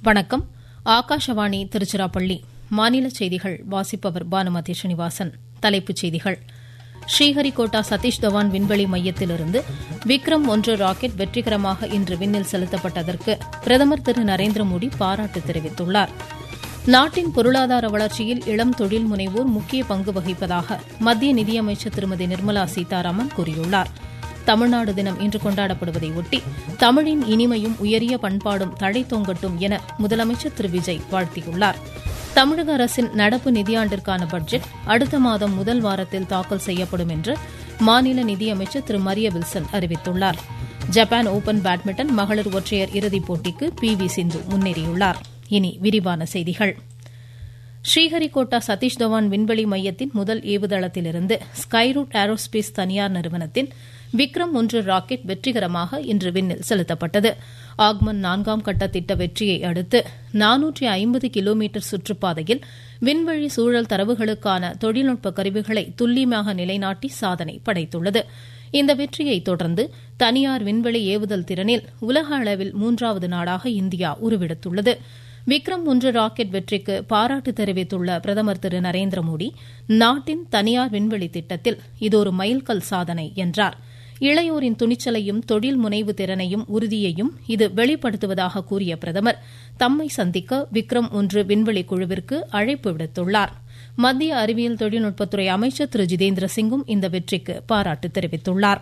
வணக்கம் ஆகாஷவாணி திருச்சிராப்பள்ளி மாநில செய்திகள் வாசிப்பவர் பானுமதி ஸ்ரீனிவாசன் தலைப்புச் செய்திகள் ஸ்ரீஹரிகோட்டா சதீஷ் தவான் விண்வெளி மையத்திலிருந்து விக்ரம் ஒன்று ராக்கெட் வெற்றிகரமாக இன்று விண்ணில் செலுத்தப்பட்டதற்கு பிரதமர் திரு நரேந்திர மோடி பாராட்டு தெரிவித்துள்ளார் நாட்டின் பொருளாதார வளர்ச்சியில் இளம் தொழில் முனைவோர் முக்கிய பங்கு வகிப்பதாக மத்திய நிதியமைச்சர் திருமதி நிர்மலா சீதாராமன் கூறியுள்ளாா் தமிழ்நாடு தினம் இன்று கொண்டாடப்படுவதை ஒட்டி தமிழின் இனிமையும் உயரிய பண்பாடும் தழைத்தோங்கட்டும் என முதலமைச்சர் திரு விஜய் வாழ்த்தியுள்ளார் தமிழக அரசின் நடப்பு நிதியாண்டிற்கான பட்ஜெட் அடுத்த மாதம் முதல் வாரத்தில் தாக்கல் செய்யப்படும் என்று மாநில நிதியமைச்சர் திரு மரிய வில்சன் அறிவித்துள்ளார் ஜப்பான் ஓபன் பேட்மிண்டன் மகளிர் ஒற்றையர் இறுதிப் போட்டிக்கு பி வி சிந்து முன்னேறியுள்ளார் இனி விரிவான செய்திகள் ஸ்ரீஹரிகோட்டா சதீஷ் தவான் விண்வெளி மையத்தின் முதல் ஏவுதளத்திலிருந்து ஸ்கைரூட் ஏரோஸ்பேஸ் தனியார் நிறுவனத்தின் விக்ரம் ஒன்று ராக்கெட் வெற்றிகரமாக இன்று விண்ணில் செலுத்தப்பட்டது ஆக்மன் நான்காம் கட்ட திட்ட வெற்றியை அடுத்து நானூற்றி ஐம்பது கிலோமீட்டர் சுற்றுப்பாதையில் விண்வெளி சூழல் தரவுகளுக்கான தொழில்நுட்ப கருவிகளை துல்லியமாக நிலைநாட்டி சாதனை படைத்துள்ளது இந்த வெற்றியை தொடர்ந்து தனியார் விண்வெளி ஏவுதல் திறனில் உலக அளவில் மூன்றாவது நாடாக இந்தியா உருவெடுத்துள்ளது விக்ரம் ஒன்று ராக்கெட் வெற்றிக்கு பாராட்டு தெரிவித்துள்ள பிரதமர் திரு நரேந்திர மோடி நாட்டின் தனியார் விண்வெளி திட்டத்தில் இது ஒரு மைல்கல் சாதனை என்றார் இளையோரின் துணிச்சலையும் தொழில் முனைவு திறனையும் உறுதியையும் இது வெளிப்படுத்துவதாக கூறிய பிரதமர் தம்மை சந்திக்க விக்ரம் ஒன்று விண்வெளி குழுவிற்கு அழைப்பு விடுத்துள்ளார் மத்திய அறிவியல் தொழில்நுட்பத்துறை அமைச்சர் திரு ஜிதேந்திர சிங்கும் இந்த வெற்றிக்கு பாராட்டு தெரிவித்துள்ளாா்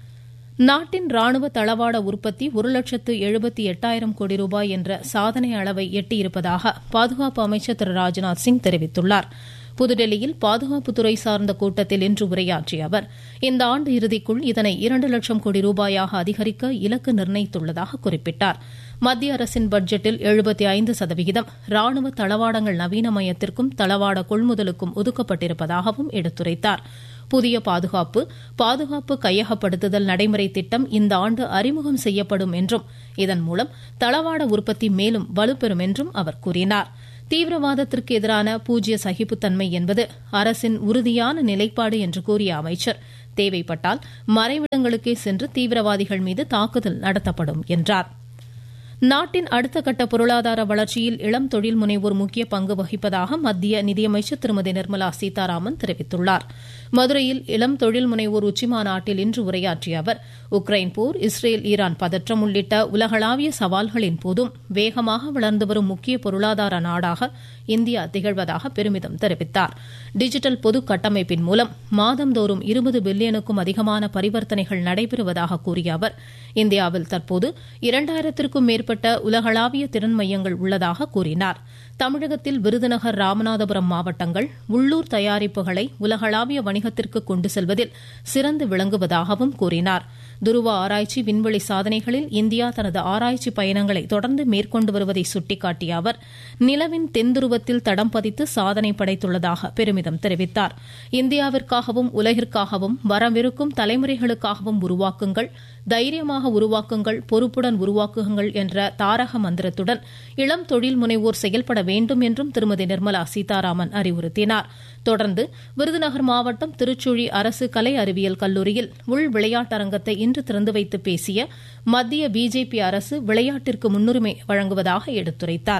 நாட்டின் ராணுவ தளவாட உற்பத்தி ஒரு லட்சத்து எழுபத்தி எட்டாயிரம் கோடி ரூபாய் என்ற சாதனை அளவை எட்டியிருப்பதாக பாதுகாப்பு அமைச்சர் திரு ராஜ்நாத் சிங் தெரிவித்துள்ளார் புதுடெல்லியில் பாதுகாப்புத்துறை சார்ந்த கூட்டத்தில் இன்று உரையாற்றிய அவர் இந்த ஆண்டு இறுதிக்குள் இதனை இரண்டு லட்சம் கோடி ரூபாயாக அதிகரிக்க இலக்கு நிர்ணயித்துள்ளதாக குறிப்பிட்டார் மத்திய அரசின் பட்ஜெட்டில் எழுபத்தி ஐந்து சதவிகிதம் ராணுவ தளவாடங்கள் நவீனமயத்திற்கும் தளவாட கொள்முதலுக்கும் ஒதுக்கப்பட்டிருப்பதாகவும் எடுத்துரைத்தார் புதிய பாதுகாப்பு பாதுகாப்பு கையகப்படுத்துதல் நடைமுறை திட்டம் இந்த ஆண்டு அறிமுகம் செய்யப்படும் என்றும் இதன் மூலம் தளவாட உற்பத்தி மேலும் வலுப்பெறும் என்றும் அவர் கூறினார் தீவிரவாதத்திற்கு எதிரான பூஜ்ய சகிப்புத்தன்மை என்பது அரசின் உறுதியான நிலைப்பாடு என்று கூறிய அமைச்சர் தேவைப்பட்டால் மறைவிடங்களுக்கே சென்று தீவிரவாதிகள் மீது தாக்குதல் நடத்தப்படும் என்றார் நாட்டின் அடுத்த கட்ட பொருளாதார வளர்ச்சியில் இளம் தொழில் முனைவோர் முக்கிய பங்கு வகிப்பதாக மத்திய நிதியமைச்சர் திருமதி நிர்மலா சீதாராமன் தெரிவித்துள்ளார் மதுரையில் இளம் தொழில் முனைவோர் உச்சிமாநாட்டில் இன்று உரையாற்றிய அவர் உக்ரைன் போர் இஸ்ரேல் ஈரான் பதற்றம் உள்ளிட்ட உலகளாவிய சவால்களின் போதும் வேகமாக வளர்ந்து வரும் முக்கிய பொருளாதார நாடாக இந்தியா திகழ்வதாக பெருமிதம் தெரிவித்தார் டிஜிட்டல் பொது கட்டமைப்பின் மூலம் மாதந்தோறும் இருபது பில்லியனுக்கும் அதிகமான பரிவர்த்தனைகள் நடைபெறுவதாக கூறிய அவர் இந்தியாவில் தற்போது இரண்டாயிரத்திற்கும் மேற்பட்ட உலகளாவிய திறன் மையங்கள் உள்ளதாக கூறினார் தமிழகத்தில் விருதுநகர் ராமநாதபுரம் மாவட்டங்கள் உள்ளூர் தயாரிப்புகளை உலகளாவிய வணிகத்திற்கு கொண்டு செல்வதில் சிறந்து விளங்குவதாகவும் கூறினார் துருவ ஆராய்ச்சி விண்வெளி சாதனைகளில் இந்தியா தனது ஆராய்ச்சி பயணங்களை தொடர்ந்து மேற்கொண்டு வருவதை சுட்டிக்காட்டிய அவர் நிலவின் தென்துருவத்தில் தடம் பதித்து சாதனை படைத்துள்ளதாக பெருமிதம் தெரிவித்தார் இந்தியாவிற்காகவும் உலகிற்காகவும் வரவிருக்கும் தலைமுறைகளுக்காகவும் உருவாக்குங்கள் தைரியமாக உருவாக்குங்கள் பொறுப்புடன் உருவாக்குங்கள் என்ற தாரக மந்திரத்துடன் இளம் தொழில் முனைவோர் செயல்பட வேண்டும் என்றும் திருமதி நிர்மலா சீதாராமன் அறிவுறுத்தினார் தொடர்ந்து விருதுநகர் மாவட்டம் திருச்சுழி அரசு கலை அறிவியல் கல்லூரியில் உள் விளையாட்டரங்கத்தை இன்று திறந்து வைத்து பேசிய மத்திய பிஜேபி அரசு விளையாட்டிற்கு முன்னுரிமை வழங்குவதாக எடுத்துரைத்தார்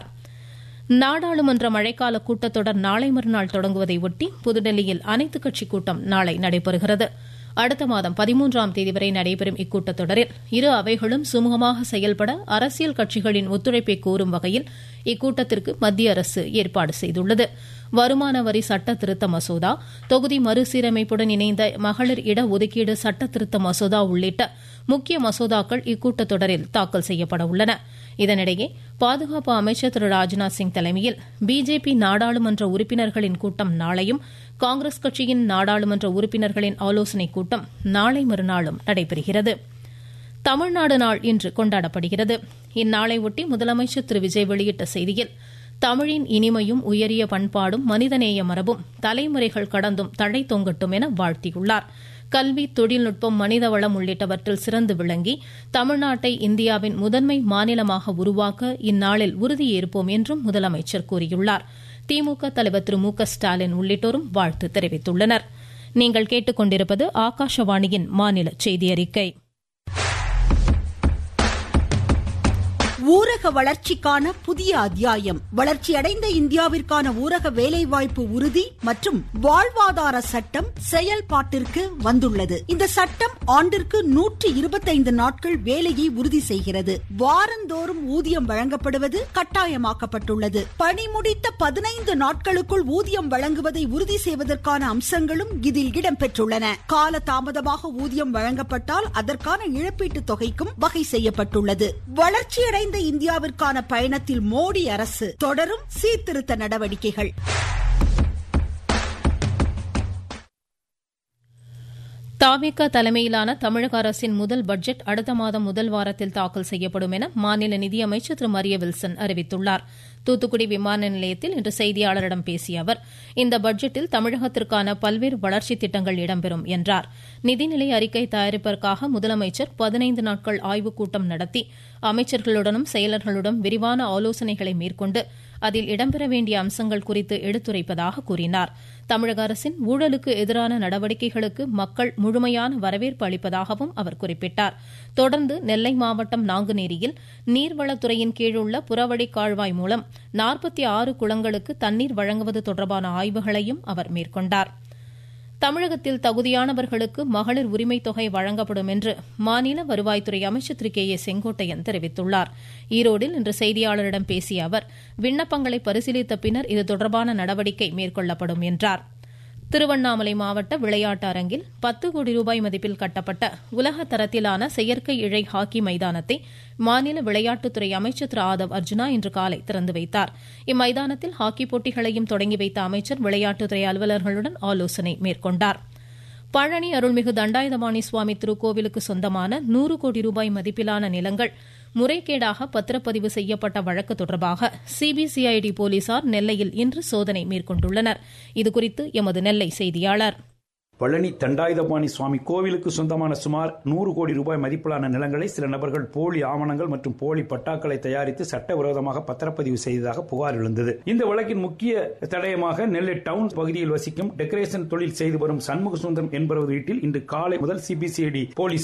நாடாளுமன்ற மழைக்கால கூட்டத்தொடர் நாளை மறுநாள் தொடங்குவதை ஒட்டி புதுடெல்லியில் அனைத்துக் கட்சி கூட்டம் நாளை நடைபெறுகிறது அடுத்த மாதம் பதிமூன்றாம் தேதி வரை நடைபெறும் இக்கூட்டத்தொடரில் இரு அவைகளும் சுமூகமாக செயல்பட அரசியல் கட்சிகளின் ஒத்துழைப்பை கோரும் வகையில் இக்கூட்டத்திற்கு மத்திய அரசு ஏற்பாடு செய்துள்ளது வருமான வரி சட்ட திருத்த மசோதா தொகுதி மறுசீரமைப்புடன் இணைந்த மகளிர் இட ஒதுக்கீடு சட்ட திருத்த மசோதா உள்ளிட்ட முக்கிய மசோதாக்கள் இக்கூட்டத்தொடரில் தாக்கல் செய்யப்பட உள்ளன இதனிடையே பாதுகாப்பு அமைச்சர் திரு ராஜ்நாத் சிங் தலைமையில் பிஜேபி நாடாளுமன்ற உறுப்பினர்களின் கூட்டம் நாளையும் காங்கிரஸ் கட்சியின் நாடாளுமன்ற உறுப்பினர்களின் ஆலோசனைக் கூட்டம் நாளை மறுநாளும் நடைபெறுகிறது தமிழ்நாடு நாள் இன்று கொண்டாடப்படுகிறது இந்நாளை ஒட்டி முதலமைச்சர் திரு விஜய் வெளியிட்ட செய்தியில் தமிழின் இனிமையும் உயரிய பண்பாடும் மனிதநேய மரபும் தலைமுறைகள் கடந்தும் தழை தொங்கட்டும் என வாழ்த்தியுள்ளார் கல்வி தொழில்நுட்பம் மனிதவளம் உள்ளிட்டவற்றில் சிறந்து விளங்கி தமிழ்நாட்டை இந்தியாவின் முதன்மை மாநிலமாக உருவாக்க இந்நாளில் உறுதியேற்போம் என்றும் முதலமைச்சர் கூறியுள்ளார் திமுக தலைவர் திரு மு க ஸ்டாலின் உள்ளிட்டோரும் வாழ்த்து தெரிவித்துள்ளனர் நீங்கள் கேட்டுக்கொண்டிருப்பது ஆகாஷவாணியின் மாநில செய்தி அறிக்கை ஊரக வளர்ச்சிக்கான புதிய அத்தியாயம் வளர்ச்சியடைந்த இந்தியாவிற்கான ஊரக வேலைவாய்ப்பு உறுதி மற்றும் வாழ்வாதார சட்டம் செயல்பாட்டிற்கு வந்துள்ளது இந்த சட்டம் ஆண்டிற்கு நூற்றி இருபத்தைந்து நாட்கள் வேலையை உறுதி செய்கிறது வாரந்தோறும் ஊதியம் வழங்கப்படுவது கட்டாயமாக்கப்பட்டுள்ளது பணி முடித்த பதினைந்து நாட்களுக்குள் ஊதியம் வழங்குவதை உறுதி செய்வதற்கான அம்சங்களும் இதில் இடம்பெற்றுள்ளன கால தாமதமாக ஊதியம் வழங்கப்பட்டால் அதற்கான இழப்பீட்டுத் தொகைக்கும் வகை செய்யப்பட்டுள்ளது வளர்ச்சியடைந்த இந்தியாவிற்கான பயணத்தில் மோடி அரசு தொடரும் சீர்திருத்த நடவடிக்கைகள் தாவேக தலைமையிலான தமிழக அரசின் முதல் பட்ஜெட் அடுத்த மாதம் முதல் வாரத்தில் தாக்கல் செய்யப்படும் என மாநில நிதியமைச்சர் திரு மரிய வில்சன் அறிவித்துள்ளார் தூத்துக்குடி விமான நிலையத்தில் இன்று செய்தியாளரிடம் பேசிய அவர் இந்த பட்ஜெட்டில் தமிழகத்திற்கான பல்வேறு வளர்ச்சித் திட்டங்கள் இடம்பெறும் என்றார் நிதிநிலை அறிக்கை தயாரிப்பதற்காக முதலமைச்சர் பதினைந்து நாட்கள் ஆய்வுக் கூட்டம் நடத்தி அமைச்சர்களுடனும் செயலர்களுடன் விரிவான ஆலோசனைகளை மேற்கொண்டு அதில் இடம்பெற வேண்டிய அம்சங்கள் குறித்து எடுத்துரைப்பதாக கூறினார் தமிழக அரசின் ஊழலுக்கு எதிரான நடவடிக்கைகளுக்கு மக்கள் முழுமையான வரவேற்பு அளிப்பதாகவும் அவர் குறிப்பிட்டார் தொடர்ந்து நெல்லை மாவட்டம் நாங்குநேரியில் நீர்வளத்துறையின் கீழுள்ள புறவழி கால்வாய் மூலம் நாற்பத்தி ஆறு குளங்களுக்கு தண்ணீர் வழங்குவது தொடர்பான ஆய்வுகளையும் அவர் மேற்கொண்டார் தமிழகத்தில் தகுதியானவர்களுக்கு மகளிர் உரிமைத் தொகை வழங்கப்படும் என்று மாநில வருவாய்த்துறை அமைச்சர் திரு கே ஏ செங்கோட்டையன் தெரிவித்துள்ளார் ஈரோடில் இன்று செய்தியாளரிடம் பேசிய அவர் விண்ணப்பங்களை பரிசீலித்த பின்னர் இது தொடர்பான நடவடிக்கை மேற்கொள்ளப்படும் என்றார் திருவண்ணாமலை மாவட்ட விளையாட்டு அரங்கில் பத்து கோடி ரூபாய் மதிப்பில் கட்டப்பட்ட உலக தரத்திலான செயற்கை இழை ஹாக்கி மைதானத்தை மாநில விளையாட்டுத்துறை அமைச்சர் திரு ஆதவ் அர்ஜுனா இன்று காலை திறந்து வைத்தார் இம்மைதானத்தில் ஹாக்கி போட்டிகளையும் தொடங்கி வைத்த அமைச்சர் விளையாட்டுத்துறை அலுவலர்களுடன் ஆலோசனை மேற்கொண்டார் பழனி அருள்மிகு தண்டாயுதபாணி சுவாமி திருக்கோவிலுக்கு சொந்தமான நூறு கோடி ரூபாய் மதிப்பிலான நிலங்கள் முறைகேடாக பத்திரப்பதிவு செய்யப்பட்ட வழக்கு தொடர்பாக சிபிசிஐடி போலீசார் நெல்லையில் இன்று சோதனை மேற்கொண்டுள்ளனர் இதுகுறித்து எமது நெல்லை செய்தியாளர் பழனி தண்டாயுதபாணி சுவாமி கோவிலுக்கு சொந்தமான சுமார் நூறு கோடி ரூபாய் மதிப்பிலான நிலங்களை சில நபர்கள் போலி ஆவணங்கள் மற்றும் போலி பட்டாக்களை தயாரித்து சட்டவிரோதமாக பத்திரப்பதிவு செய்ததாக புகார் எழுந்தது இந்த வழக்கின் முக்கிய தடயமாக நெல்லை டவுன் பகுதியில் வசிக்கும் டெக்கரேஷன் தொழில் செய்து வரும் சண்முக சுந்தரம் என்பவர் வீட்டில் இன்று காலை முதல் சிபிசிஐடி போலீசார்